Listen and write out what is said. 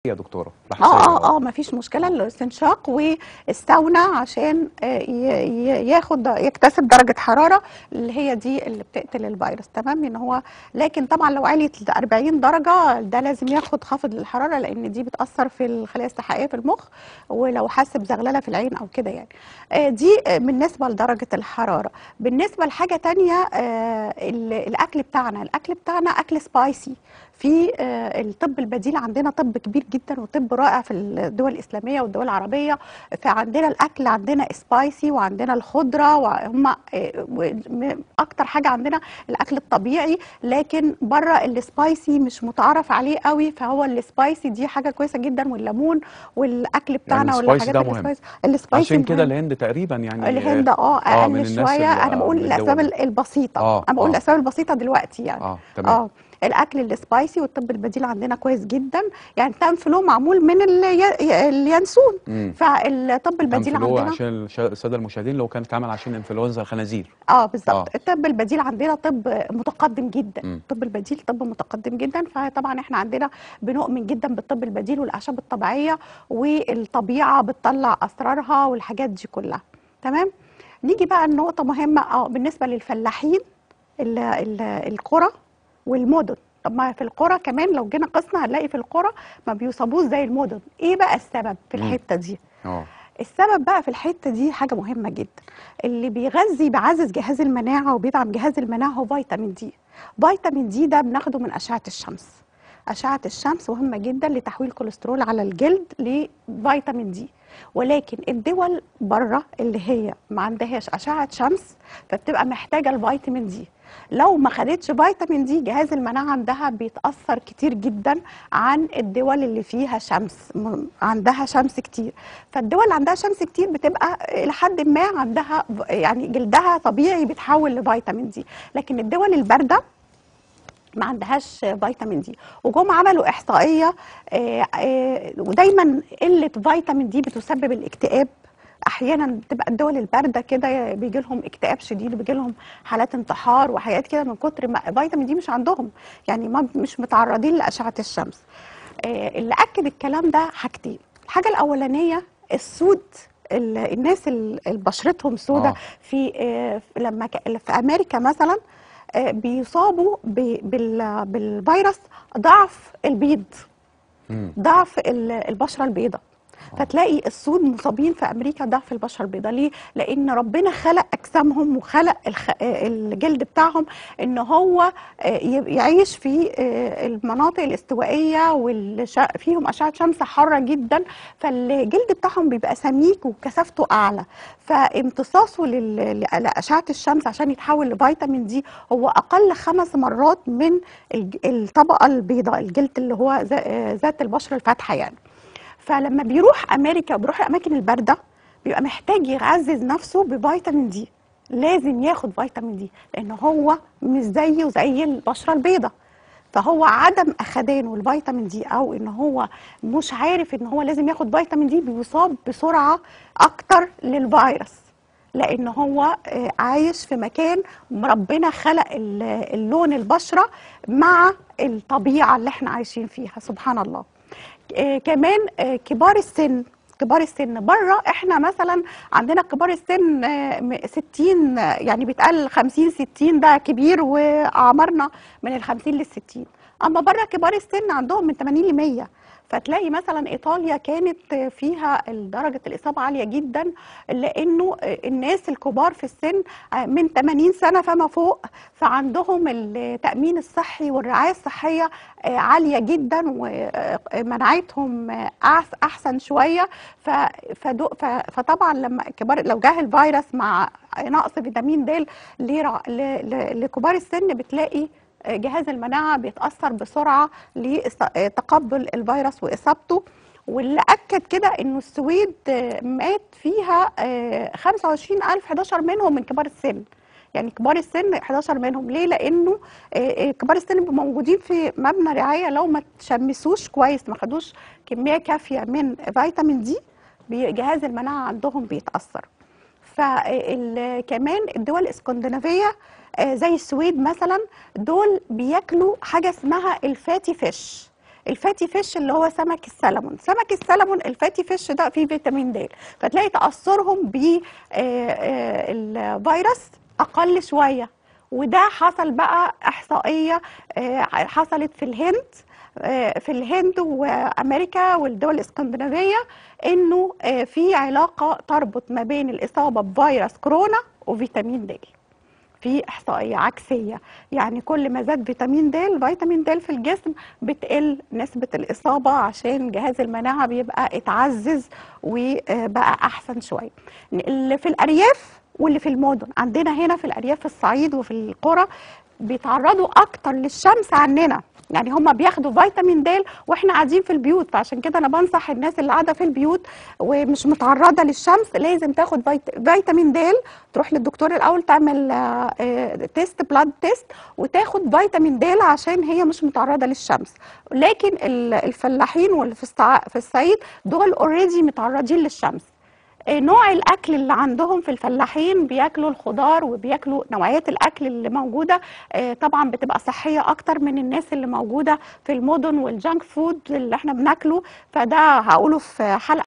يا دكتوره راح اه أسير اه اه مفيش مشكله الاستنشاق والساونا عشان آه، ي- ي- ياخد يكتسب درجه حراره اللي هي دي اللي بتقتل الفيروس تمام ان هو لكن طبعا لو عليت ل 40 درجه ده لازم ياخد خافض للحراره لان دي بتاثر في الخلايا السحائيه في المخ ولو حس بزغلله في العين او كده يعني آه، دي آه، بالنسبه لدرجه الحراره بالنسبه لحاجه تانية آه، ال- الاكل بتاعنا الاكل بتاعنا اكل سبايسي في آه، الطب البديل عندنا طب كبير جدا وطب رائع في الدول الاسلاميه والدول العربيه فعندنا الاكل عندنا سبايسي وعندنا الخضره وهم آه، و- م- اكتر حاجه عندنا الاكل الطبيعي لكن بره السبايسي مش متعارف عليه قوي فهو السبايسي دي حاجه كويسه جدا والليمون والاكل بتاعنا السبايسي والحاجات ده مهم. السبايسي السبايسي عشان كده مهم. الهند تقريبا يعني الهند اه آه، من اقل الناس شويه اللي- انا آه، بقول من الاسباب الدول. البسيطه آه، انا بقول آه. الاسباب البسيطه دلوقتي يعني اه تمام اه الاكل السبايسي والطب البديل عندنا كويس جدا يعني تنفلو معمول من الي- اليانسون مم. فالطب البديل تنفلو عندنا عشان الش- الساده المشاهدين لو كانت اتعمل عشان انفلونزا الخنازير اه بالظبط آه. الطب البديل عندنا طب متقدم جدا مم. الطب البديل طب متقدم جدا فطبعا احنا عندنا بنؤمن جدا بالطب البديل والاعشاب الطبيعيه والطبيعه بتطلع اسرارها والحاجات دي كلها تمام نيجي بقى النقطه مهمه اه بالنسبه للفلاحين ال- ال- القرى والمدن طب ما في القرى كمان لو جينا قسنا هنلاقي في القرى ما بيصابوش زي المدن ايه بقى السبب في مم. الحته دي اه السبب بقى في الحته دي حاجه مهمه جدا اللي بيغذي بيعزز جهاز المناعه وبيدعم جهاز المناعه هو فيتامين دي فيتامين دي ده بناخده من اشعه الشمس اشعه الشمس مهمه جدا لتحويل الكوليسترول على الجلد لفيتامين دي ولكن الدول بره اللي هي ما عندهاش اشعه شمس فبتبقى محتاجه الفيتامين دي لو ما خدتش فيتامين دي جهاز المناعه عندها بيتاثر كتير جدا عن الدول اللي فيها شمس م- عندها شمس كتير فالدول اللي عندها شمس كتير بتبقى لحد ما عندها ف- يعني جلدها طبيعي بيتحول لفيتامين دي لكن الدول البارده ما عندهاش فيتامين دي وجم عملوا احصائيه آه، آه، ودايما قله فيتامين دي بتسبب الاكتئاب احيانا بتبقى الدول البارده كده بيجي لهم اكتئاب شديد وبيجي لهم حالات انتحار وحاجات كده من كتر ما فيتامين دي مش عندهم يعني ما مش متعرضين لاشعه الشمس آه، اللي اكد الكلام ده حاجتين الحاجه الاولانيه السود ال- الناس ال- اللي بشرتهم سودة آه. في آه، في- لما ك- في امريكا مثلا آه، بيصابوا ب- بال- بالفيروس ضعف البيض مم. ضعف ال- البشره البيضاء فتلاقي السود مصابين في امريكا ضعف البشره البيضاء ليه؟ لان ربنا خلق اجسامهم وخلق الخ... آه، الجلد بتاعهم ان هو آه، ي- يعيش في آه، المناطق الاستوائيه والش... فيهم اشعه شمس حاره جدا فالجلد بتاعهم بيبقى سميك وكثافته اعلى فامتصاصه لل... لاشعه الشمس عشان يتحول لفيتامين دي هو اقل خمس مرات من الج- الطبقه البيضاء الجلد اللي هو ذا- آه، ذات البشره الفاتحه يعني فلما بيروح امريكا وبيروح الاماكن البارده بيبقى محتاج يعزز نفسه بفيتامين دي لازم ياخد فيتامين دي لان هو مش زيه زي البشره البيضاء فهو عدم اخدانه الفيتامين دي او ان هو مش عارف ان هو لازم ياخد فيتامين دي بيصاب بسرعه اكتر للفيروس لان هو آه، عايش في مكان ربنا خلق ال- اللون البشره مع الطبيعه اللي احنا عايشين فيها سبحان الله آه، كمان آه، كبار السن كبار السن بره احنا مثلا عندنا كبار السن آه، م- 60 آه، يعني بيتقال 50 60 ده كبير واعمارنا من ال 50 لل 60 اما بره كبار السن عندهم من 80 ل 100 فتلاقي مثلا ايطاليا كانت فيها درجه الاصابه عاليه جدا لانه الناس الكبار في السن من 80 سنه فما فوق فعندهم التامين الصحي والرعايه الصحيه عاليه جدا ومناعتهم أحس- احسن شويه ف- فدو- ف- فطبعا لما كبار لو جه الفيروس مع نقص فيتامين د لرع- ل- ل- لكبار السن بتلاقي جهاز المناعه بيتاثر بسرعه لتقبل الفيروس واصابته واللي اكد كده انه السويد آه، مات فيها آه، 25000 11 منهم من كبار السن يعني كبار السن 11 منهم ليه لانه آه، آه، كبار السن بيبقوا موجودين في مبنى رعايه لو ما تشمسوش كويس ما خدوش كميه كافيه من فيتامين دي بي- جهاز المناعه عندهم بيتاثر فكمان الدول الاسكندنافيه آه، زي السويد مثلا دول بياكلوا حاجه اسمها الفاتي فيش الفاتي فيش اللي هو سمك السلمون سمك السلمون الفاتي فيش ده فيه فيتامين د فتلاقي تاثرهم بالفيروس اقل شويه وده حصل بقى احصائيه آه، حصلت في الهند آه، في الهند وامريكا والدول الاسكندنافيه انه آه، في علاقه تربط ما بين الاصابه بفيروس كورونا وفيتامين د في احصائيه عكسيه يعني كل ما زاد فيتامين د فيتامين د في الجسم بتقل نسبه الاصابه عشان جهاز المناعه بيبقى اتعزز وبقى احسن شويه اللي في الارياف واللي في المدن عندنا هنا في الارياف في الصعيد وفي القرى بيتعرضوا اكتر للشمس عننا يعني هم بياخدوا فيتامين د واحنا قاعدين في البيوت فعشان كده انا بنصح الناس اللي قاعده في البيوت ومش متعرضه للشمس لازم تاخد فيت- فيتامين د تروح للدكتور الاول تعمل آه، آه، تيست بلاد تيست وتاخد فيتامين د عشان هي مش متعرضه للشمس لكن ال- الفلاحين واللي في الصع- في الصعيد دول اوريدي متعرضين للشمس آه، نوع الاكل اللي عندهم في الفلاحين بياكلوا الخضار وبياكلوا نوعيات الاكل اللي موجوده آه، طبعا بتبقى صحيه اكتر من الناس اللي موجوده في المدن والجانك فود اللي احنا بناكله فده هقوله في حلقه